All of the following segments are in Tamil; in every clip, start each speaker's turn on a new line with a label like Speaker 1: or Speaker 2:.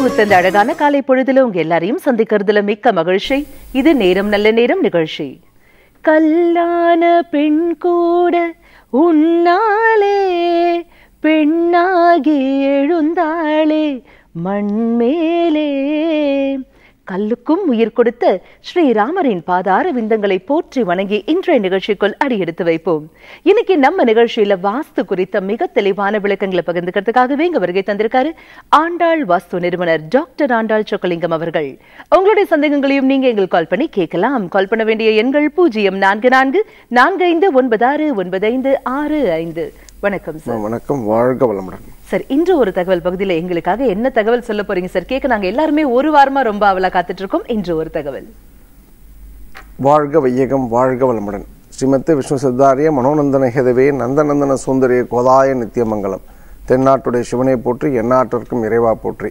Speaker 1: பூத்த இந்த அழகான காலை பொழுதுல உங்க எல்லாரையும் சந்திக்கிறதுல மிக்க மகிழ்ச்சி இது நேரம் நல்ல நேரம் நிகழ்ச்சி கல்லான பெண் கூட உன்னாலே பெண்ணாகி எழுந்தாளே மண்மேலே கல்லுக்கும் உயிர் கொடுத்த ஸ்ரீராமரின் பாதார விந்தங்களை போற்றி வணங்கி இன்றைய நிகழ்ச்சிக்குள் அடியெடுத்து வைப்போம் இன்னைக்கு நம்ம நிகழ்ச்சியில வாஸ்து குறித்த மிக தெளிவான விளக்கங்களை பகிர்ந்துக்கிறதுக்காகவே இங்க வருகை தந்திருக்காரு ஆண்டாள் வாஸ்து நிறுவனர் டாக்டர் ஆண்டாள் சொக்கலிங்கம் அவர்கள் உங்களுடைய சந்தேகங்களையும் நீங்க எங்களுக்கு கால் பண்ணி கேட்கலாம் கால் பண்ண வேண்டிய எண்கள் பூஜ்ஜியம் நான்கு நான்கு நான்கு ஐந்து ஒன்பது ஆறு ஒன்பது ஐந்து ஆறு ஐந்து வணக்கம் சார்
Speaker 2: வணக்கம் வாழ்க வளமுடன்
Speaker 1: சார் இன்று ஒரு தகவல் பகுதியில எங்களுக்காக என்ன தகவல் சொல்ல போறீங்க சார் கேட்க நாங்க எல்லாருமே ஒரு வாரமா ரொம்ப அவலா காத்துட்டு இருக்கோம் இன்று ஒரு தகவல்
Speaker 2: வாழ்க வையகம் வாழ்க வளமுடன் ஸ்ரீமத்து விஷ்ணு சித்தாரிய மனோநந்தன ஹெதவே நந்தநந்தன சுந்தரிய கோதாய நித்தியமங்கலம் தென்னாட்டுடைய சிவனை போற்றி எந்நாட்டிற்கும் இறைவா போற்றி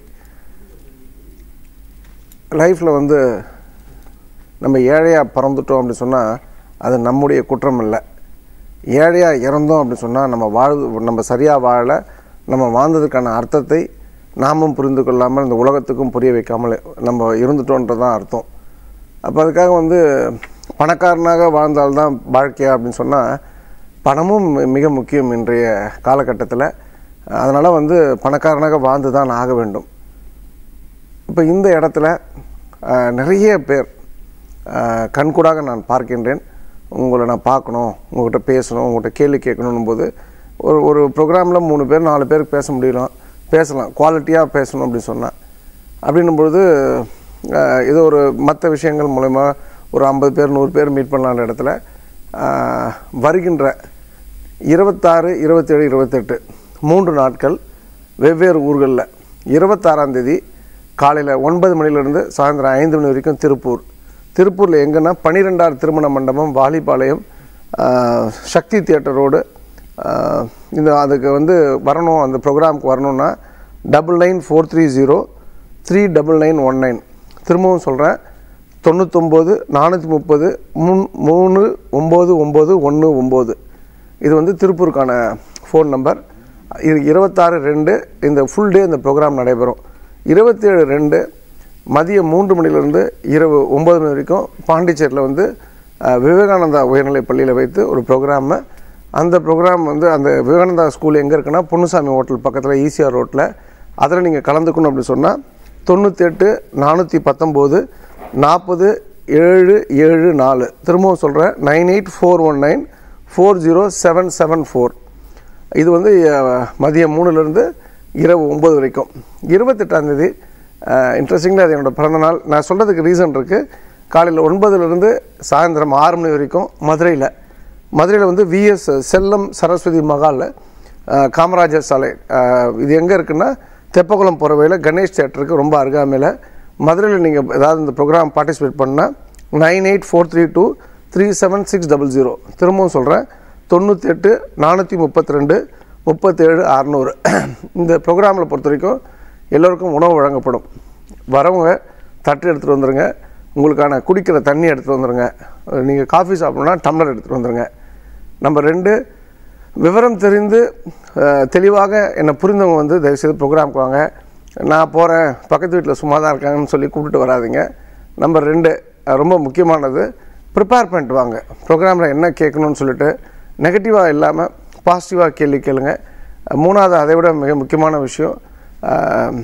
Speaker 2: லைஃப்பில் வந்து நம்ம ஏழையாக பிறந்துட்டோம் அப்படின்னு சொன்னால் அது நம்முடைய குற்றம் இல்லை ஏழையாக இறந்தோம் அப்படின்னு சொன்னால் நம்ம வாழ் நம்ம சரியாக வாழ நம்ம வாழ்ந்ததுக்கான அர்த்தத்தை நாமும் புரிந்து கொள்ளாமல் இந்த உலகத்துக்கும் புரிய வைக்காமல் நம்ம இருந்துட்டோன்றது தான் அர்த்தம் அப்போ அதுக்காக வந்து பணக்காரனாக வாழ்ந்தால்தான் வாழ்க்கையா அப்படின்னு சொன்னால் பணமும் மிக முக்கியம் இன்றைய காலகட்டத்தில் அதனால் வந்து பணக்காரனாக வாழ்ந்து தான் ஆக வேண்டும் இப்போ இந்த இடத்துல அஹ், நிறைய பேர் அஹ், கண்கூடாக நான் பார்க்கின்றேன் உங்களை நான் பார்க்கணும் உங்கள்கிட்ட பேசணும் உங்கள்கிட்ட கேள்வி கேட்கணும் போது ஒரு ஒரு ப்ரோக்ராமில் மூணு பேர் நாலு பேருக்கு பேச முடியலாம் பேசலாம் குவாலிட்டியாக பேசணும் அப்படின்னு சொன்னால் அப்படின்னும் பொழுது அஹ், இது ஒரு மற்ற விஷயங்கள் மூலயமா ஒரு ஐம்பது பேர் நூறு பேர் மீட் பண்ணலான்ற இடத்துல அஹ், வருகின்ற இருபத்தாறு இருபத்தேழு இருபத்தெட்டு மூன்று நாட்கள் வெவ்வேறு ஊர்களில் இருபத்தாறாம் தேதி காலையில் ஒன்பது மணிலேருந்து சாயந்தரம் ஐந்து மணி வரைக்கும் திருப்பூர் திருப்பூரில் எங்கன்னா பன்னிரெண்டாவது திருமண மண்டபம் வாலிபாளையம் ஆஹ், சக்தி தியேட்டர் ரோடு ஆஹ், இந்த அதுக்கு வந்து வரணும் அந்த ப்ரோக்ராமுக்கு வரணும்னா double nine four three zero three double nine one nine திரும்பவும் சொல்கிறேன் தொண்ணூத்தொம்பது நானூற்றி முப்பது மூணு மூணு ஒம்பது ஒம்பது ஒன்று ஒம்பது இது வந்து திருப்பூருக்கான ஃபோன் நம்பர் இது இருபத்தாறு ரெண்டு இந்த ஃபுல் டே இந்த ப்ரோக்ராம் நடைபெறும் இருபத்தேழு ரெண்டு மதியம் மூன்று மணிலேருந்து இரவு ஒம்பது மணி வரைக்கும் பாண்டிச்சேரியில் வந்து அஹ், விவேகானந்தா உயர்நிலைப் பள்ளியில் வைத்து ஒரு ப்ரோக்ராமு அந்த ப்ரோக்ராம் வந்து அந்த விவேகானந்தா ஸ்கூல் எங்கே இருக்குன்னா பொன்னுசாமி ஹோட்டல் பக்கத்தில் ஈசிஆர் ரோட்டில் அதில் நீங்கள் கலந்துக்கணும் அப்படி சொன்னால் தொண்ணூத்தெட்டு நானூற்றி பத்தொம்போது நாற்பது ஏழு ஏழு நாலு திரும்பவும் சொல்கிறேன் nine eight four one nine four zero seven seven four இது வந்து அஹ், மதியம் மூணுலேருந்து இரவு ஒம்பது வரைக்கும் இருபத்தெட்டாந்தேதி இன்ட்ரெஸ்டிங்காக அது என்னோட பிறந்த நாள் நான் சொல்கிறதுக்கு ரீசன் இருக்குது காலையில் ஒன்பதுலேருந்து சாயந்தரம் ஆறு மணி வரைக்கும் மதுரையில் மதுரையில் வந்து விஎஸ் செல்லம் சரஸ்வதி மகாலில் காமராஜர் சாலை அஹ், இது எங்கே இருக்குன்னா தெப்பக்குளம் போகிற வழியில் கணேஷ் தேட்டருக்கு ரொம்ப அருகாமையில் மதுரையில் நீங்கள் ஏதாவது இந்த ப்ரோக்ராம் பார்ட்டிசிபேட் பண்ணால் nine eight four three two three seven six double zero திரும்பவும் சொல்கிறேன் தொண்ணூற்றி எட்டு நானூற்றி முப்பத்தி ரெண்டு முப்பத்தேழு அறநூறு இந்த ப்ரோக்ராமில் பொறுத்த வரைக்கும் எல்லோருக்கும் உணவு வழங்கப்படும் வரவங்க தட்டு எடுத்துகிட்டு வந்துடுங்க உங்களுக்கான குடிக்கிற தண்ணி எடுத்துகிட்டு வந்துடுங்க நீங்கள் காஃபி சாப்பிட்ணுன்னா டம்ளர் எடுத்துகிட்டு வந்துடுங்க நம்பர் ரெண்டு விவரம் தெரிந்து அஹ், தெளிவாக என்னை புரிந்தவங்க வந்து தயவுசெய்து ப்ரோக்ராமுக்கு வாங்க நான் போகிறேன் பக்கத்து வீட்டில் சும்மா தான் இருக்காங்கன்னு சொல்லி கூப்பிட்டு வராதீங்க நம்பர் ரெண்டு அஹ், ரொம்ப முக்கியமானது ப்ரிப்பேர் பண்ணிட்டு வாங்க ப்ரோக்ராமில் என்ன கேட்கணும்னு சொல்லிட்டு நெகட்டிவாக இல்லாமல் பாசிட்டிவாக கேள்வி கேளுங்க அஹ், மூணாவது அதை விட மிக முக்கியமான விஷயம் அஹ்,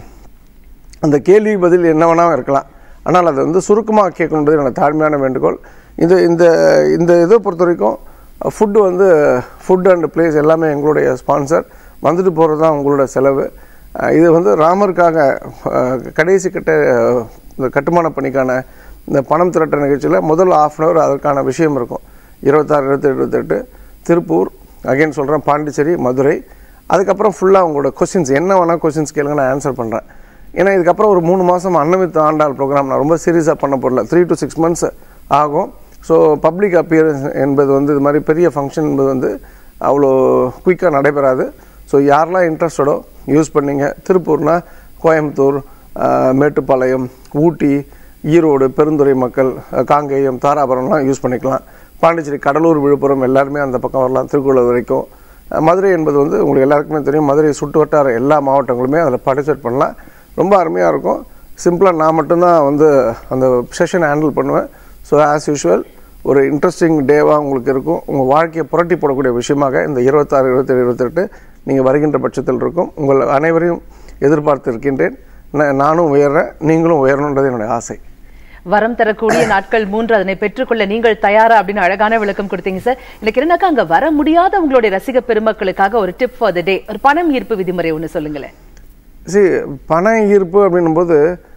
Speaker 2: அந்த கேள்வி பதில் என்ன வேணாலும் இருக்கலாம் ஆனால் அதை வந்து சுருக்கமாக கேட்கணுன்றது என்னோட தாழ்மையான வேண்டுகோள் இந்த இந்த இந்த இதை பொறுத்த வரைக்கும் ஃபுட்டு வந்து ஃபுட் அண்ட் பிளேஸ் எல்லாமே எங்களுடைய ஸ்பான்சர் வந்துட்டு போகிறது தான் உங்களோட செலவு அஹ் இது வந்து ராமருக்காக அஹ், கடைசி கட்ட அஹ், இந்த கட்டுமான பணிக்கான இந்த பணம் திரட்ட நிகழ்ச்சியில் முதல் ஆஃப் அன் ஹவர் அதற்கான விஷயம் இருக்கும் இருபத்தாறு இருபத்தெட்டு இருபத்தெட்டு திருப்பூர் அகைன் சொல்கிறேன் பாண்டிச்சேரி மதுரை அதுக்கப்புறம் ஃபுல்லாக உங்களோட கொஸ்டின்ஸ் என்ன வேணால் கொஸ்டின்ஸ் கேளுங்க நான் ஆன்சர் பண்ணுறேன் ஏன்னா இதுக்கப்புறம் ஒரு மூணு மாதம் அன்னமித்த ஆண்டாள் ப்ரோக்ராம் நான் ரொம்ப சீரியஸாக பண்ண போடல த்ரீ டு சிக்ஸ் மந்த்ஸ் ஆகும் ஸோ பப்ளிக் அப்பியரன்ஸ் என்பது வந்து இது மாதிரி பெரிய ஃபங்க்ஷன் என்பது வந்து அவ்வளோ குயிக்காக நடைபெறாது ஸோ யாரெல்லாம் இன்ட்ரெஸ்டடோ யூஸ் பண்ணீங்க திருப்பூர்னா கோயம்புத்தூர் ஆஹ், மேட்டுப்பாளையம் ஊட்டி ஈரோடு பெருந்துறை மக்கள் அஹ், காங்கேயம் தாராபுரம்லாம் யூஸ் பண்ணிக்கலாம் பாண்டிச்சேரி கடலூர் விழுப்புரம் எல்லாருமே அந்த பக்கம் வரலாம் திருக்குறள் வரைக்கும் அஹ், மதுரை என்பது வந்து உங்களுக்கு எல்லாருக்குமே தெரியும் மதுரை சுட்டு வட்டார எல்லா மாவட்டங்களுமே அதில் பார்ட்டிசிபேட் பண்ணலாம் ரொம்ப அருமையாக இருக்கும் சிம்பிளாக நான் மட்டும்தான் வந்து அந்த செஷனை ஹேண்டில் பண்ணுவேன் ஸோ ஆஸ் யூஷுவல் ஒரு இன்ட்ரெஸ்டிங் டேவாக உங்களுக்கு இருக்கும் உங்கள் வாழ்க்கையை புரட்டி போடக்கூடிய விஷயமாக இந்த இருபத்தாறு இருபத்தேழு இருபத்தெட்டு நீங்கள் வருகின்ற பட்சத்தில் இருக்கும் உங்கள் அனைவரையும் எதிர்பார்த்து இருக்கின்றேன் நா- நானும் உயர்றேன் நீங்களும் உயரணுன்றது என்னுடைய ஆசை
Speaker 1: வரம் தரக்கூடிய நாட்கள் மூன்று அதனை பெற்றுக்கொள்ள நீங்கள் தயாரா அப்படின்னு அழகான விளக்கம் கொடுத்தீங்க சார் எனக்கு என்னன்னாக்கா அங்க வர முடியாத உங்களுடைய ரசிக பெருமக்களுக்காக ஒரு டிப் ஃபார் த டே ஒரு பணம் ஈர்ப்பு விதிமுறை ஒண்ணு சொல்லுங்களேன்
Speaker 2: சி பண ஈர்ப்பு அப்படின்னும்போது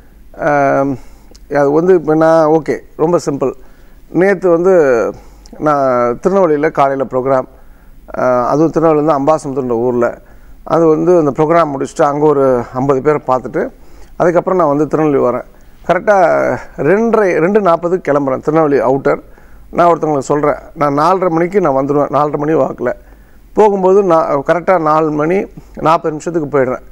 Speaker 2: ஆம், அது வந்து இப்போ நான் ஓகே ரொம்ப சிம்பிள் நேற்று வந்து நான் திருநெல்வேலியில் காலையில் ப்ரோக்ராம் அதுவும் திருநெல்வேலியிருந்து அம்பாசமுத்திரன்ற ஊரில் அது வந்து அந்த ப்ரோக்ராம் முடிச்சுட்டு அங்கே ஒரு ஐம்பது பேரை பார்த்துட்டு அதுக்கப்புறம் நான் வந்து திருநெல்வேலி வரேன் கரெக்டாக ரெண்டரை ரெண்டு நாற்பதுக்கு கிளம்புறேன் திருநெல்வேலி அவுட்டர் நான் ஒருத்தவங்களுக்கு சொல்கிறேன் நான் நாலரை மணிக்கு நான் வந்துடுவேன் நாலரை மணி வாக்கில் போகும்போது நான் கரெக்டாக நாலு மணி நாற்பது நிமிஷத்துக்கு போயிடுறேன்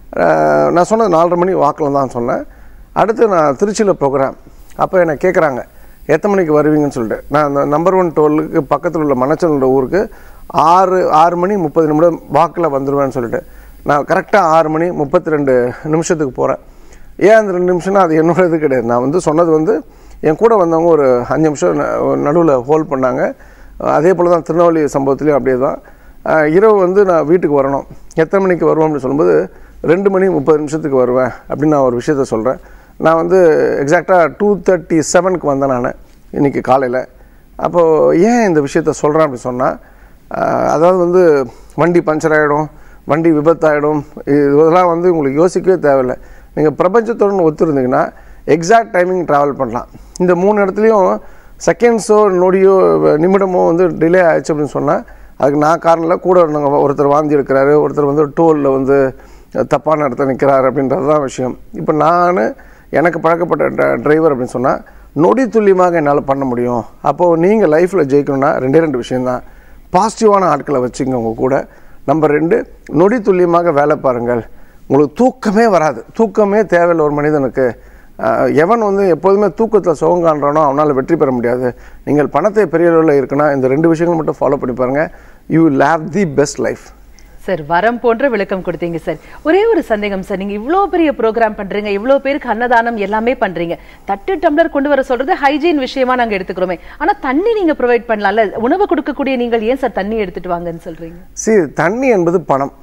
Speaker 2: அஹ் நான் சொன்னது நாலரை மணி வாக்கில் தான் சொன்னேன் அடுத்து நான் திருச்சியில் ப்ரோக்ராம் அப்போ என்னை கேட்குறாங்க எத்தனை மணிக்கு வருவீங்கன்னு சொல்லிட்டு நான் அந்த நம்பர் ஒன் டோலுக்கு பக்கத்தில் உள்ள மணச்சலோட ஊருக்கு ஆறு ஆறு மணி முப்பது நிமிடம் வாக்கில் வந்துடுவேன்னு சொல்லிட்டு நான் கரெக்டாக ஆறு மணி முப்பத்தி ரெண்டு நிமிஷத்துக்கு போகிறேன் ஏன் அந்த ரெண்டு நிமிஷம்னா அது என்னோட இது கிடையாது நான் வந்து சொன்னது வந்து என் கூட வந்தவங்க ஒரு அஞ்சு நிமிஷம் நடுவில் ஹோல்ட் பண்ணாங்க அதே போல் தான் திருநெல்வேலி சம்பவத்துலேயும் அப்படியே தான் அஹ் இரவு வந்து நான் வீட்டுக்கு வரணும் எத்தனை மணிக்கு வருவோம் அப்படின்னு சொல்லும்போது ரெண்டு மணி முப்பது நிமிஷத்துக்கு வருவேன் அப்படின்னு நான் ஒரு விஷயத்த சொல்கிறேன் நான் வந்து எக்ஸாக்டாக டூ தேர்ட்டி செவனுக்கு வந்தேன் நான் இன்றைக்கி காலையில் அப்போது ஏன் இந்த விஷயத்த சொல்கிறேன் அப்படின்னு சொன்னால் அதாவது வந்து வண்டி பஞ்சர் ஆகிடும் வண்டி விபத்தாயிடும் இதெல்லாம் வந்து உங்களுக்கு யோசிக்கவே தேவையில்லை நீங்கள் பிரபஞ்சத்தோடு ஒத்துருந்தீங்கன்னா எக்ஸாக்ட் டைமிங் ட்ராவல் பண்ணலாம் இந்த மூணு இடத்துலையும் செகண்ட்ஸோ நொடியோ நிமிடமோ வந்து டிலே ஆயிடுச்சு அப்படின்னு சொன்னால் அதுக்கு நான் காரணம் இல்லை கூட இருந்தவங்க ஒருத்தர் வாந்தி எடுக்கிறாரு ஒருத்தர் வந்து டோலில் வந்து தப்பான இடத்துல நிற்கிறாரு அப்படின்றது தான் விஷயம் இப்போ நான் எனக்கு பழக்கப்பட்ட டிரைவர் அப்படின்னு சொன்னால் நொடி துல்லியமாக என்னால் பண்ண முடியும் அப்போது நீங்கள் லைஃப்பில் ஜெயிக்கணும்னா ரெண்டே ரெண்டு விஷயம்தான் பாசிட்டிவான ஆட்களை வச்சுங்க உங்க கூட நம்பர் ரெண்டு நொடி துல்லியமாக வேலை பாருங்கள் உங்களுக்கு தூக்கமே வராது தூக்கமே தேவையில்லை ஒரு மனிதனுக்கு அஹ், எவன் வந்து எப்போதுமே தூக்கத்தில் சுகம் காண்றானோ அவனால் வெற்றி பெற முடியாது நீங்கள் பணத்தை பெரிய அளவில் இருக்குன்னா இந்த ரெண்டு விஷயங்கள் மட்டும் ஃபாலோ பண்ணி பாருங்க you will have the best life
Speaker 1: sir வரம் போன்ற விளக்கம் கொடுத்தீங்க சார் ஒரே ஒரு சந்தேகம் சார் நீங்க இவ்ளோ பெரிய ப்ரோக்ராம் பண்றீங்க இவ்ளோ பேருக்கு அன்னதானம் எல்லாமே பண்றீங்க தட்டு டம்ளர் கொண்டு வர சொல்றது ஹைஜீன் விஷயமா நாங்க எடுத்துக்கிறோமே ஆனா தண்ணி நீங்க ப்ரொவைட் பண்ணலாம்ல உணவு கொடுக்கக்கூடிய நீங்கள் ஏன் சார் தண்ணி எடுத்துட்டு வாங்கன்னு சொல்றீங்க
Speaker 2: சி தண்ணி என்பது பணம்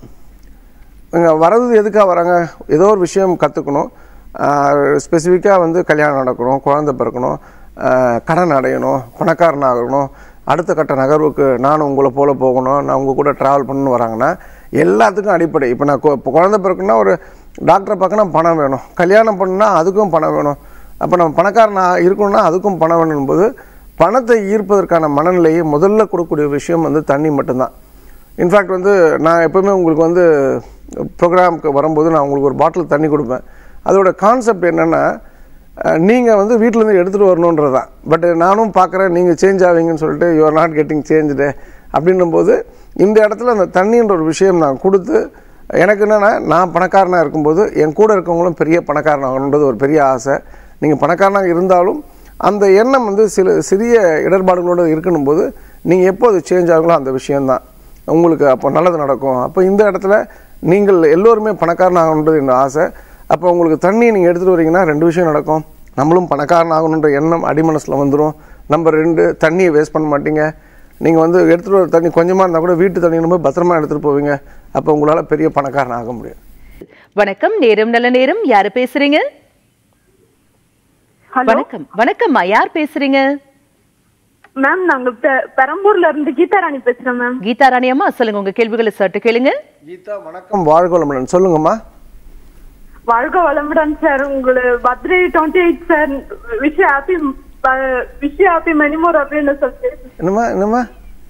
Speaker 2: இங்கே வரது எதுக்காக வராங்க ஏதோ ஒரு விஷயம் கற்றுக்கணும் ஸ்பெசிஃபிக்காக வந்து கல்யாணம் நடக்கணும் குழந்தை பிறக்கணும் ஆஹ் கடன் அடையணும் பணக்காரன் ஆகணும் அடுத்த கட்ட நகர்வுக்கு நானும் உங்களை போல போகணும் நான் உங்கள் கூட ட்ராவல் பண்ணணும்னு வராங்கன்னா எல்லாத்துக்கும் அடிப்படை இப்போ நான் கு- இப்போ குழந்தை பிறக்குன்னா ஒரு டாக்டரை பார்க்கணும் பணம் வேணும் கல்யாணம் பண்ணணும்னா அதுக்கும் பணம் வேணும் அப்போ நம்ம பணக்காரன் ஆ- இருக்கணும்னா அதுக்கும் பணம் வேணும் போது பணத்தை ஈர்ப்பதற்கான மனநிலையை முதல்ல கொடுக்கக்கூடிய விஷயம் வந்து தண்ணி மட்டும்தான் இன்ஃபேக்ட் வந்து நான் எப்பவுமே உங்களுக்கு வந்து ப்ரோக்ராமுக்கு வரும்போது நான் உங்களுக்கு ஒரு பாட்டில் தண்ணி கொடுப்பேன் அதோட கான்செப்ட் என்னென்னா நீங்கள் வந்து வீட்டிலேருந்து எடுத்துகிட்டு வரணுன்றது தான் பட் நானும் பார்க்குறேன் நீங்கள் சேஞ்ச் ஆவீங்கன்னு சொல்லிட்டு யூஆர் நாட் கெட்டிங் சேஞ்சு அப்படின்னும் போது இந்த இடத்துல அந்த தண்ணின்ற ஒரு விஷயம் நான் கொடுத்து எனக்கு என்னென்னா நான் பணக்காரனாக இருக்கும்போது என் கூட இருக்கவங்களும் பெரிய பணக்காரனாகணுன்றது ஒரு பெரிய ஆசை நீங்கள் பணக்காரனாக இருந்தாலும் அந்த எண்ணம் வந்து சில சிறிய இடர்பாடுகளோடு இருக்கணும் போது நீங்கள் எப்போ அது சேஞ்ச் ஆகுங்களோ அந்த விஷயம்தான் உங்களுக்கு அப்போ நல்லது நடக்கும் அப்போ இந்த இடத்துல நீங்கள் எல்லோருமே பணக்காரன் ஆகணுன்றது என் ஆசை அப்போ உங்களுக்கு தண்ணி நீங்கள் எடுத்துகிட்டு வரீங்கன்னா ரெண்டு விஷயம் நடக்கும் நம்மளும் பணக்காரன் ஆகணுன்ற எண்ணம் அடிமனசில் வந்துடும் நம்பர் ரெண்டு தண்ணியை வேஸ்ட் பண்ண மாட்டீங்க நீங்கள் வந்து எடுத்துகிட்டு வர தண்ணி கொஞ்சமாக இருந்தால் கூட வீட்டு தண்ணி ரொம்ப பத்திரமா எடுத்துகிட்டு போவீங்க அப்போ உங்களால் பெரிய பணக்காரன் ஆக முடியும்
Speaker 1: வணக்கம் நேரம் நல்ல நேரம் யாரு பேசுறீங்க
Speaker 3: ஹலோ
Speaker 1: வணக்கம் வணக்கம்மா யார் பேசுறீங்க
Speaker 3: மேம் நாங்க பெ- பெரம்பூர்ல இருந்து கீதா ராணி பேசுறேன் மேம்
Speaker 1: கீதா ராணி அம்மா சொல்லுங்க உங்க கேள்விகளை சட்டு கேளுங்க
Speaker 2: கீதா வணக்கம் வாழ்க வளமுடன் சொல்லுங்கம்மா
Speaker 3: வாழ்க வளமுடன் சார் உங்களுக்கு birthday twenty eight sir wish happy wish happy many more அப்படின்னு சொல்லிட்டு
Speaker 2: என்னம்மா என்னம்மா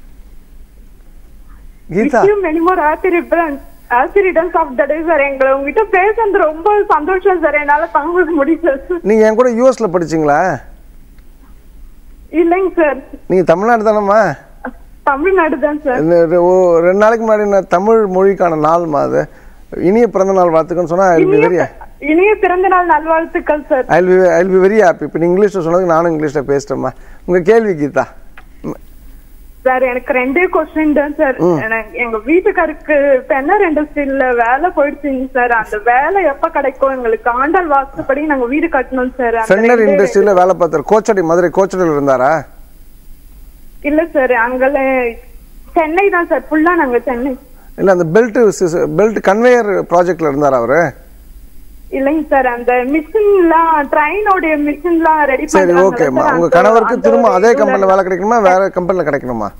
Speaker 2: Geetha
Speaker 3: wish many more happy return happy returns of the day sir எங்களை உங்ககிட்ட பேசுறது ரொம்ப சந்தோஷம் சார் என்னால தாங்க முடியல சார்
Speaker 2: நீங்கள் என் கூட யூஎஸில் படிச்சீங்களா
Speaker 3: இல்லைங்க சார்
Speaker 2: நீங்கள் தமிழ்நாடு தானம்மா
Speaker 3: தமிழ்நாடு தான் சார்
Speaker 2: இந்த ரெ- ஓ- ரெண்டு நாளைக்கு முன்னாடி நான் தமிழ் மொழிக்கான நாள்மா அது இனிய பிறந்த நாள் வாழ்த்துக்கன்னு சொன்னா ஐ பி வெரி
Speaker 3: இனிய பிறந்த நாள் நல்வாழ்த்துக்கள் sir
Speaker 2: I P I P very happy இப்போ நீ இங்கிலீஷில் சொன்னதுக்கு நானும் இங்கிலீஷில் பேசிட்டேம்மா உங்கள் கேள்வி கீதா ம்.
Speaker 3: சார் எனக்கு ரெண்டே கொஸ்டின் தான் சார் எனக்கு எங்க வீட்டுக்காருக்கு பென்னர் இண்டஸ்ட்ரியில வேலை போயிடுச்சுங்க சார் அந்த வேலை எப்ப கிடைக்கும் எங்களுக்கு ஆண்டாள் வாக்குப்படி நாங்க வீடு கட்டணும் சார் அந்த
Speaker 2: ஃபென்னர்
Speaker 3: ரெண்டே-
Speaker 2: இண்டஸ்ட்ரியில வேலை பார்த்தார் கோச்சடி மதுரை கோச்சடியில் இருந்தாரா
Speaker 3: இல்ல சார் அங்கல சென்னை தான் சார் ஃபுல்லா நாங்க சென்னை
Speaker 2: இல்ல அந்த பெல்ட் பெல்ட் கன்வேயர் ப்ராஜெக்ட்ல இருந்தாரா அவரு
Speaker 3: இல்லைங்க சார் அந்த மிஷின்லாம் ட்ரெயினோட மிஷின்லாம் ரெடி
Speaker 2: சரி ஓகேம்மா உங்க கணவருக்கு திரும்ப அதே கம்பெனில வேலை கிடைக்கணுமா வேற கம்பெனில கிடைக்கணுமா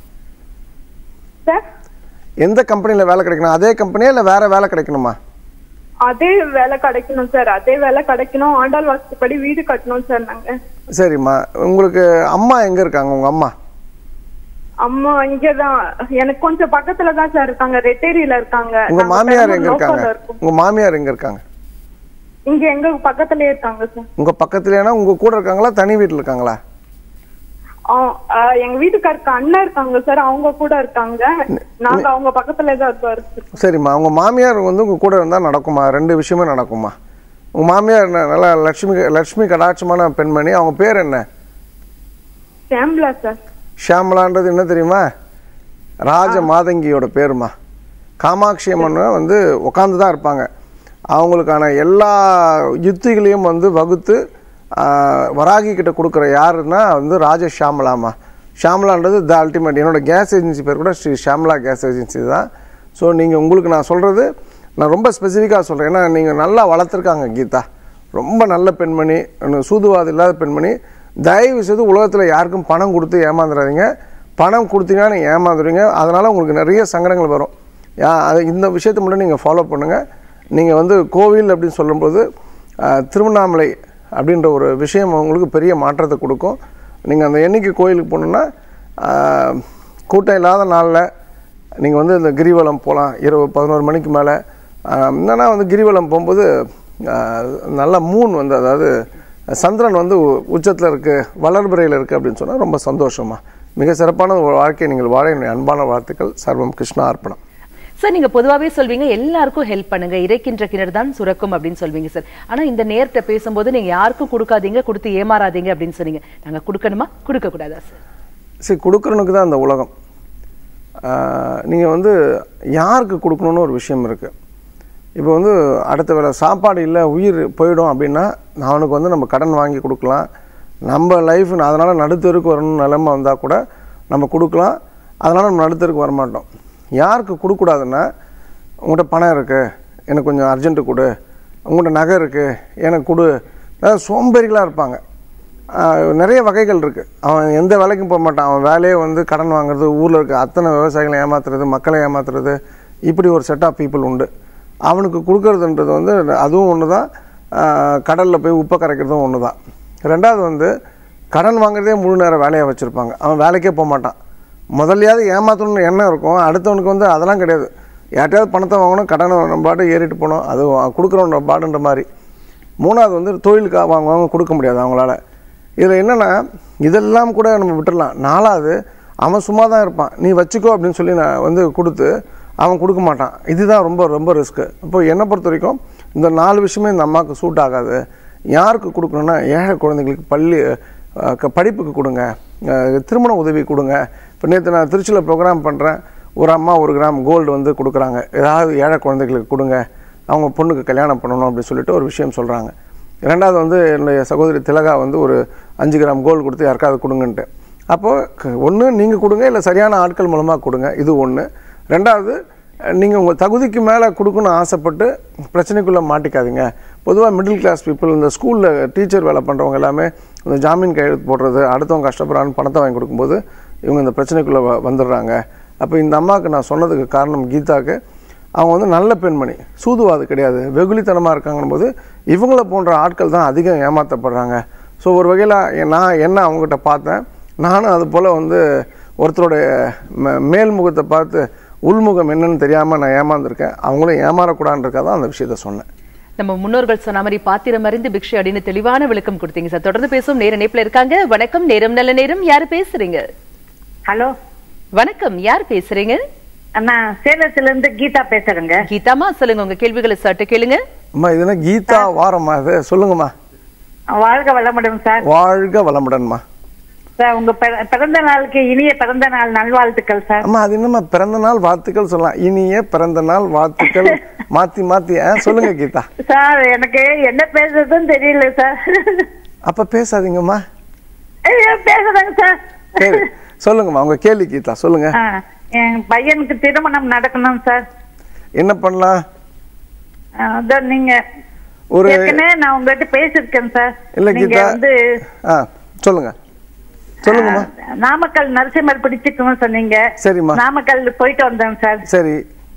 Speaker 3: சார்
Speaker 2: எந்த கம்பெனில வேலை கிடைக்கணும் அதே கம்பெனியா இல்ல வேற வேலை கிடைக்கணுமா
Speaker 3: அதே வேலை கிடைக்கணும் சார் அதே வேலை கிடைக்கணும் ஆண்டாள் வாஸ்துப்படி வீடு கட்டணும் சார் நாங்க
Speaker 2: சரிம்மா உங்களுக்கு அம்மா எங்க இருக்காங்க உங்க அம்மா
Speaker 3: அம்மா இங்கதான் எனக்கு கொஞ்சம் பக்கத்துல தான் சார் இருக்காங்க ரெட்டேரியில இருக்காங்க
Speaker 2: உங்க
Speaker 3: நாங்க
Speaker 2: மாமியார்
Speaker 3: பெரம்பலூர்
Speaker 2: எங்க இருக்காங்க
Speaker 3: லோக்கல்ல இருக்கோம்.
Speaker 2: உங்க மாமியார் எங்க இருக்காங்க
Speaker 3: இங்க எங்க பக்கத்துலயே இருக்காங்க சார்
Speaker 2: உங்க பக்கத்துலனா உங்க கூட இருக்காங்களா தனி வீட்டுல இருக்காங்களா
Speaker 3: ஆ- ஆ, எங்க வீட்டுக்காருக்கு அண்ணன் இருக்காங்க சார் அவங்க கூட இருக்காங்க நாங்க அவங்க பக்கத்துல தான் இருக்கோம் சார்.
Speaker 2: சரிம்மா உங்க மாமியார் வந்து உங்க கூட இருந்தா நடக்குமா ரெண்டு விஷயமே நடக்குமா உங்க மாமியார் என்ன நல்லா லட்சுமி லட்சுமி கடாட்சமான பெண்மணி அவங்க பேர் என்ன
Speaker 3: ஷாம்லா சார்
Speaker 2: ஷியாமலான்றது என்ன தெரியுமா ராஜ மாதங்கியோட பேருமா காமாட்சி அம்மன் வந்து உட்காந்து தான் இருப்பாங்க அவங்களுக்கான எல்லா யுத்திகளையும் வந்து வகுத்து ஆஹ், வராகி கிட்ட கொடுக்குற யாருன்னா வந்து ராஜ ஷியாமலாமா ஷியாமலான்றது த அல்டிமேட் என்னோட கேஸ் ஏஜென்சி பேர் கூட ஸ்ரீ ஷியாமலா கேஸ் ஏஜென்சி தான் ஸோ நீங்கள் உங்களுக்கு நான் சொல்கிறது நான் ரொம்ப ஸ்பெசிஃபிக்காக சொல்கிறேன் ஏன்னா நீங்கள் நல்லா வளர்த்துருக்காங்க கீதா ரொம்ப நல்ல பெண்மணி இன்னும் சூதுவாது இல்லாத பெண்மணி தயவு செய்து உலகத்தில் யாருக்கும் பணம் கொடுத்து ஏமாந்துடாதீங்க பணம் கொடுத்தீங்கன்னா நீங்கள் ஏமாந்துடுவீங்க அதனால் உங்களுக்கு நிறைய சங்கடங்கள் வரும் யா அது இந்த விஷயத்தை மட்டும் நீங்கள் ஃபாலோ பண்ணுங்கள் நீங்கள் வந்து கோவில் அப்படின்னு சொல்லும்போது ஆஹ், திருவண்ணாமலை அப்படின்ற ஒரு விஷயம் உங்களுக்கு பெரிய மாற்றத்தை கொடுக்கும் நீங்கள் அந்த எண்ணிக்கை கோயிலுக்கு போகணுன்னா ஆஹ், கூட்டம் இல்லாத நாளில் நீங்கள் வந்து இந்த கிரிவலம் போகலாம் இரவு பதினோரு மணிக்கு மேலே என்னன்னா வந்து கிரிவலம் போகும்போது ஆஹ், நல்ல மூன் வந்து அதாவது சந்திரன் வந்து உச்சத்தில் இருக்குது வளர்பிறையில் இருக்குது அப்படின்னு சொன்னால் ரொம்ப சந்தோஷமா மிக சிறப்பான ஒரு வாழ்க்கையை நீங்கள் வாழ என்னுடைய அன்பான வாழ்த்துக்கள் சர்வம் கிருஷ்ணா அர்ப்பணம்
Speaker 1: சார் நீங்க பொதுவாவே சொல்வீங்க எல்லாருக்கும் ஹெல்ப் பண்ணுங்க இறைக்கின்ற கிணறு தான் சுரக்கும் அப்படின்னு சொல்வீங்க சார் ஆனா இந்த நேரத்தை பேசும்போது நீங்க யாருக்கும் கொடுக்காதீங்க கொடுத்து ஏமாறாதீங்க அப்படின்னு சொன்னீங்க நாங்க கொடுக்கணுமா கொடுக்க கூடாதா சார்
Speaker 2: சரி கொடுக்குறனுக்கு தான் அந்த உலகம் நீங்கள் வந்து யாருக்கு கொடுக்கணும்னு ஒரு விஷயம் இருக்குது இப்போ வந்து அடுத்த வேளை சாப்பாடு இல்லை உயிர் போயிடும் அப்படின்னா அவனுக்கு வந்து நம்ம கடன் வாங்கி கொடுக்கலாம் நம்ம லைஃப் அதனால் நடுத்தருக்கு வரணும்னு நிலைமை வந்தால் கூட நம்ம கொடுக்கலாம் அதனால் நம்ம நடுத்தருக்கு வரமாட்டோம் யாருக்கு கொடுக்கூடாதுன்னா உங்கள்கிட்ட பணம் இருக்குது எனக்கு கொஞ்சம் அர்ஜென்ட்டு கொடு உங்கள்கிட்ட நகை இருக்குது எனக்கு கொடு அதாவது சோம்பேறிகளாக இருப்பாங்க ஆஹ் நிறைய வகைகள் இருக்குது அவன் எந்த வேலைக்கும் போக மாட்டான் அவன் வேலையே வந்து கடன் வாங்குறது ஊரில் இருக்க அத்தனை விவசாயிகளை ஏமாத்துறது மக்களை ஏமாத்துறது இப்படி ஒரு செட் ஆஃப் பீப்புள் உண்டு அவனுக்கு கொடுக்கறதுன்றது வந்து அதுவும் ஒன்று தான் கடலில் போய் உப்பை கரைக்கிறதும் ஒன்று தான் ரெண்டாவது வந்து கடன் வாங்குறதே முழு நேரம் வேலையாக வச்சுருப்பாங்க அவன் வேலைக்கே போக மாட்டான் முதல்லையாவது ஏமாத்தணும்னு எண்ணம் இருக்கும் அடுத்தவனுக்கு வந்து அதெல்லாம் கிடையாது யார்ட்டையாவது பணத்தை வாங்கணும் கடனை நம்ம பாட்டு ஏறிட்டு போகணும் அது கொடுக்குறோன்ற பாடுன்ற மாதிரி மூணாவது வந்து தொழிலுக்காக வாங்குவாங்க கொடுக்க முடியாது அவங்களால இதில் என்னென்னா இதெல்லாம் கூட நம்ம விட்டுறலாம் நாலாவது அவன் சும்மா தான் இருப்பான் நீ வச்சுக்கோ அப்படின்னு சொல்லி நான் வந்து கொடுத்து அவன் கொடுக்க மாட்டான் இதுதான் ரொம்ப ரொம்ப ரிஸ்க்கு இப்போ என்னை பொறுத்த வரைக்கும் இந்த நாலு விஷயமே இந்த அம்மாவுக்கு சூட் ஆகாது யாருக்கு கொடுக்கணும்னா ஏழை குழந்தைங்களுக்கு பள்ளி அஹ், க- படிப்புக்கு கொடுங்க அஹ், திருமண உதவி கொடுங்க இப்போ நேற்று நான் திருச்சியில் ப்ரோக்ராம் பண்ணுறேன் ஒரு அம்மா ஒரு கிராம் கோல்டு வந்து கொடுக்குறாங்க ஏதாவது ஏழை குழந்தைகளுக்கு கொடுங்க அவங்க பொண்ணுக்கு கல்யாணம் பண்ணணும் அப்படின்னு சொல்லிட்டு ஒரு விஷயம் சொல்கிறாங்க ரெண்டாவது வந்து என்னுடைய சகோதரி திலகா வந்து ஒரு அஞ்சு கிராம் கோல்டு கொடுத்து யாருக்காவது கொடுங்கன்ட்டு அப்போது ஒன்று நீங்கள் கொடுங்க இல்லை சரியான ஆட்கள் மூலமாக கொடுங்க இது ஒன்று ரெண்டாவது நீங்கள் உங்கள் தகுதிக்கு மேலே கொடுக்கணும்னு ஆசைப்பட்டு பிரச்சனைக்குள்ளே மாட்டிக்காதீங்க பொதுவாக மிடில் கிளாஸ் பீப்புள் இந்த ஸ்கூலில் டீச்சர் வேலை பண்ணுறவங்க எல்லாமே இந்த ஜாமீன் கையெழுத்து போடுறது அடுத்தவங்க கஷ்டப்படுறான்னு பணத்தை வாங்கி கொடுக்கும்போது இவங்க இந்த பிரச்சனைக்குள்ளே வ- வந்துடுறாங்க அப்போ இந்த அம்மாவுக்கு நான் சொன்னதுக்கு காரணம் கீதாக்கு அவங்க வந்து நல்ல பெண்மணி சூதுவாது கிடையாது வெகுளித்தனமாக இருக்காங்கன்னும் போது இவங்கள போன்ற ஆட்கள் தான் அதிகம் ஏமாற்றப்படுறாங்க ஸோ ஒரு வகையில் நான் என்ன அவங்ககிட்ட பார்த்தேன் நானும் அது போல் வந்து ஒருத்தருடைய ம- மேல் முகத்தை பார்த்து உள்முகம் என்னன்னு தெரியாமல் நான் ஏமாந்துருக்கேன் அவங்களும் ஏமாறக்கூடாதுன்றக்காக தான் அந்த விஷயத்த சொன்னேன்
Speaker 1: நம்ம முன்னோர்கள் சொன்ன மாதிரி பாத்திரம் அறிந்து பிக்ஷை அப்படின்னு தெளிவான விளக்கம் கொடுத்தீங்க சார் தொடர்ந்து பேசும் நேர இணைப்புல இருக்காங்க வணக்கம் நேரம் நல்ல நேரம் யாரு பேசுறீங்க
Speaker 4: ஹலோ
Speaker 1: வணக்கம் யார் பேசுறீங்க
Speaker 4: நான் சேலத்துல இருந்து கீதா பேசுறேங்க
Speaker 1: கீதாமா சொல்லுங்க உங்க கேள்விகளை சட்டு கேளுங்க
Speaker 2: அம்மா இது என்ன கீதா வாரம்மா இது சொல்லுங்கம்மா
Speaker 4: வாழ்க வளமுடன் சார்
Speaker 2: வாழ்க வளமுடன்மா
Speaker 4: சார் உங்க பிற- பிறந்த நாளுக்கு இனிய பிறந்த நாள் நல்வாழ்த்துக்கள் சார்
Speaker 2: அம்மா அது என்னம்மா பிறந்த நாள் வாழ்த்துக்கள் சொல்லலாம் இனிய பிறந்த நாள் வாழ்த்துக்கள் மாத்தி மாத்தி ஆ, சொல்லுங்க கீதா
Speaker 4: சார் எனக்கு என்ன பேசுறதுன்னு தெரியல சார்
Speaker 2: அப்ப பேசாதீங்கம்மா
Speaker 4: ஐயோ, பேசுறேங்க சார்
Speaker 2: சரி சொல்லுங்கம்மா உங்க கேள்வி கீதா சொல்லுங்க
Speaker 4: ஆ, என் பையனுக்கு திருமணம் நடக்கணும் சார்
Speaker 2: என்ன பண்ணலாம்
Speaker 4: ஆ, அதான் நீங்க
Speaker 2: ஒரு
Speaker 4: ஏற்கனவே நான் உங்ககிட்ட பேசிருக்கேன் சார்
Speaker 2: இல்ல
Speaker 4: நீங்க
Speaker 2: கீதா
Speaker 4: வந்து
Speaker 2: ஆ சொல்லுங்க சொல்லுங்கம்மா
Speaker 4: ஆ, நாமக்கல் நரசிம்மர் பிடிச்சிக்கணும் சொன்னீங்க
Speaker 2: சரிம்மா.
Speaker 4: நாமக்கல் போயிட்டு வந்தேன் சார்
Speaker 2: சரி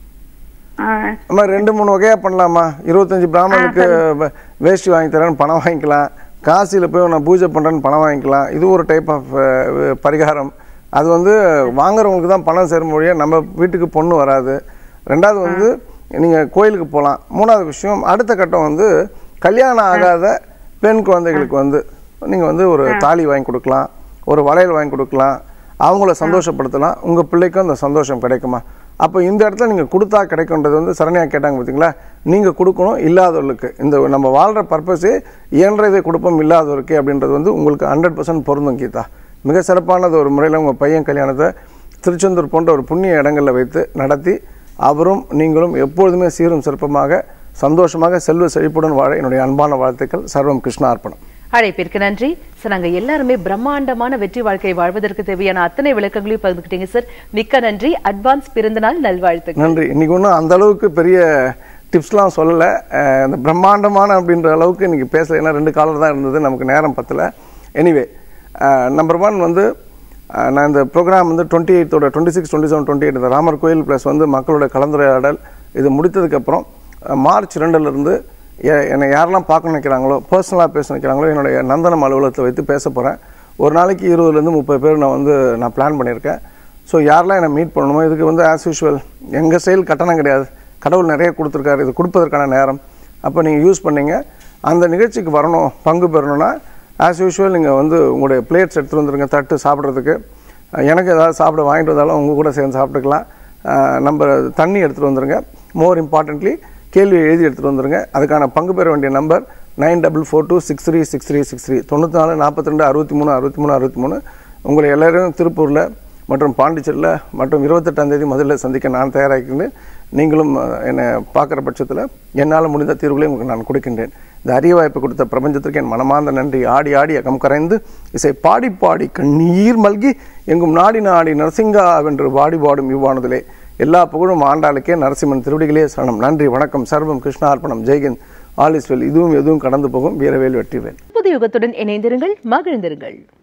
Speaker 4: ஆ,
Speaker 2: அம்மா ரெண்டு மூணு வகையா பண்ணலாமா இருபத்தஞ்சு பிராமணனுக்கு வ- வேஷ்டி வாங்கி தரேன்னு பணம் வாங்கிக்கலாம் காசியில போய் நான் பூஜை பண்றேன்னு பணம் வாங்கிக்கலாம் இது ஒரு டைப் ஆஃப் பரிகாரம் அது வந்து வாங்குறவங்களுக்கு தான் பணம் சேரும் மொழியா நம்ம வீட்டுக்கு பொண்ணு வராது ரெண்டாவது வந்து நீங்க கோயிலுக்கு போகலாம் மூணாவது விஷயம் அடுத்த கட்டம் வந்து கல்யாணம் ஆகாத பெண் குழந்தைகளுக்கு வந்து நீங்க வந்து ஒரு தாலி வாங்கி கொடுக்கலாம் ஒரு வளையல் வாங்கி கொடுக்கலாம் அவங்கள சந்தோஷப்படுத்தலாம் உங்க பிள்ளைக்கும் அந்த சந்தோஷம் கிடைக்குமா அப்போ இந்த இடத்துல நீங்க கொடுத்தா கிடைக்கும்ன்றது வந்து சரணியா கேட்டாங்க பார்த்தீங்களா நீங்க கொடுக்கணும் இல்லாதவர்களுக்கு இந்த நம்ம வாழ்ற பர்பஸே இயன்றதை கொடுப்போம் இல்லாதவருக்கு அப்படின்றது வந்து உங்களுக்கு ஹண்ட்ரட் பர்சன்ட் பொருந்தும் கீதா மிக சிறப்பானது ஒரு முறையில் உங்க பையன் கல்யாணத்தை திருச்செந்தூர் போன்ற ஒரு புண்ணிய இடங்களில் வைத்து நடத்தி அவரும் நீங்களும் எப்பொழுதுமே சீரும் சிறப்புமாக சந்தோஷமாக செல்வ செழிப்புடன் வாழ என்னுடைய அன்பான வாழ்த்துக்கள் சர்வம் கிருஷ்ணா அர்ப்பணம்
Speaker 1: அழைப்பிற்கு நன்றி சார் நாங்க எல்லாருமே பிரம்மாண்டமான வெற்றி வாழ்க்கை வாழ்வதற்கு தேவையான அத்தனை விளக்கங்களையும் பகிர்ந்துக்கிட்டீங்க சார் மிக்க நன்றி அட்வான்ஸ் பிறந்தநாள் நல்வாழ்த்துக்கள்
Speaker 2: நன்றி இன்னைக்கு ஒன்றும் அந்த அளவுக்கு பெரிய டிப்ஸ்லாம் சொல்லலை அஹ் இந்த பிரம்மாண்டமான அப்படின்ற அளவுக்கு இன்னைக்கு பேசல ஏன்னா ரெண்டு காலர் தான் இருந்தது நமக்கு நேரம் பத்தல எனிவே நம்பர் ஒன் வந்து அஹ் நான் இந்த ப்ரோக்ராம் வந்து டுவெண்ட்டி எயிட்டோட twenty six twenty seven twenty eight இந்த ராமர் கோயில் ப்ளஸ் வந்து மக்களோட கலந்துரையாடல் இது முடித்ததுக்கப்புறம் அஹ் மார்ச் ரெண்டுலேருந்து என்னை யாரெல்லாம் பார்க்க நினைக்கிறாங்களோ பர்சனலாக பேச நினைக்கிறாங்களோ என்னுடைய நந்தனம் அலுவலகத்தில் வைத்து பேச போகிறேன் ஒரு நாளைக்கு இருபதுலேருந்து முப்பது பேர் நான் வந்து நான் பிளான் பண்ணியிருக்கேன் ஸோ யாரெல்லாம் என்னை மீட் பண்ணணுமோ இதுக்கு வந்து ஆஸ் யூஷுவல் எங்கள் செயல் கட்டணம் கிடையாது கடவுள் நிறைய கொடுத்துருக்காரு இது கொடுப்பதற்கான நேரம் அப்போ நீங்கள் யூஸ் பண்ணீங்க அந்த நிகழ்ச்சிக்கு வரணும் பங்கு பெறணும்னா ஆஸ் யூஷுவல் நீங்கள் வந்து உங்களுடைய பிளேட்ஸ் எடுத்துகிட்டு வந்துருங்க தட்டு சாப்பிட்றதுக்கு அஹ் எனக்கு ஏதாவது சாப்பிட வாங்கிட்டு வந்தாலும் உங்கள் கூட சேர்ந்து சாப்பிட்டுக்கலாம் அஹ் நம்ம தண்ணி எடுத்துகிட்டு வந்துருங்க மோர் இம்பார்ட்டன்ட்லி கேள்வி எழுதி எடுத்துகிட்டு வந்துருங்க அதுக்கான பங்கு பெற வேண்டிய number nine double four two six three six three six three தொண்ணூற்றி நாலு நாற்பத்தி ரெண்டு அறுபத்தி மூணு அறுபத்தி மூணு அறுபத்தி மூணு உங்களை எல்லாரும் திருப்பூரில் மற்றும் பாண்டிச்சேரியில் மற்றும் இருபத்தெட்டாம் தேதி முதல்ல சந்திக்க நான் தயாராகிக்கின்றேன் நீங்களும் அஹ், என்னை பார்க்குற பட்சத்தில் என்னால் முடிந்த தீர்வுகளை உங்களுக்கு நான் கொடுக்கின்றேன் இந்த அரிய வாய்ப்பு கொடுத்த பிரபஞ்சத்திற்கு என் மனமார்ந்த நன்றி ஆடி ஆடி அகம் கரைந்து இசை பாடி பாடி கண்ணீர் மல்கி எங்கும் நாடி நாடி நரசிங்கா வென்று வாடி பாடும் இவ்வானதிலே எல்லா புகழும் ஆண்டாளுக்கே நரசிம்மன் திருவடிகளே சரணம் நன்றி வணக்கம் சர்வம் கிருஷ்ணார்ப்பணம் ஜெய்கிந்த் ஆல் இஸ் வெல் இதுவும் எதுவும் கடந்து போகும் வீரவேல் வெற்றிவேல்
Speaker 1: புது யுகத்துடன் இணைந்திருங்கள் மகிழ்ந்திருங்கள்